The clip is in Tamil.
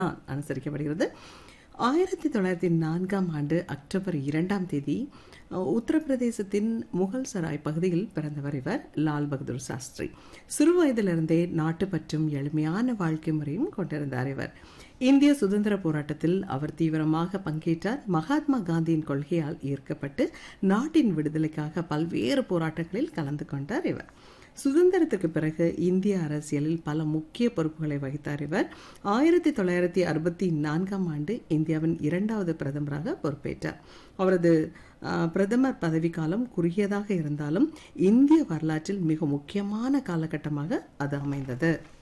அனுசரிக்கப்படுகிறது ஆயிரத்தி தொள்ளாயிரத்தி நான்காம் ஆண்டு அக்டோபர் இரண்டாம் தேதி அஹ், உத்தரப்பிரதேசத்தின் முகல் சராய் பகுதியில் பிறந்தவர் இவர் லால் பகதூர் சாஸ்திரி சிறு வயதிலிருந்தே நாட்டுப்பற்றும் எளிமையான வாழ்க்கை முறையும் கொண்டிருந்தார் இவர் இந்திய சுதந்திர போராட்டத்தில் அவர் தீவிரமாக பங்கேற்றார் மகாத்மா காந்தியின் கொள்கையால் ஈர்க்கப்பட்டு நாட்டின் விடுதலைக்காக பல்வேறு போராட்டங்களில் கலந்து கொண்டார் இவர் சுதந்திரத்துக்கு பிறகு இந்திய அரசியலில் பல முக்கிய பொறுப்புகளை வகித்தார் இவர் ஆயிரத்தி தொள்ளாயிரத்தி அறுபத்தி நான்காம் ஆண்டு இந்தியாவின் இரண்டாவது பிரதமராக பொறுப்பேற்றார் அவரது ஆஹ், பிரதமர் பதவிக்காலம் குறுகியதாக இருந்தாலும் இந்திய வரலாற்றில் மிக முக்கியமான காலகட்டமாக அது அமைந்தது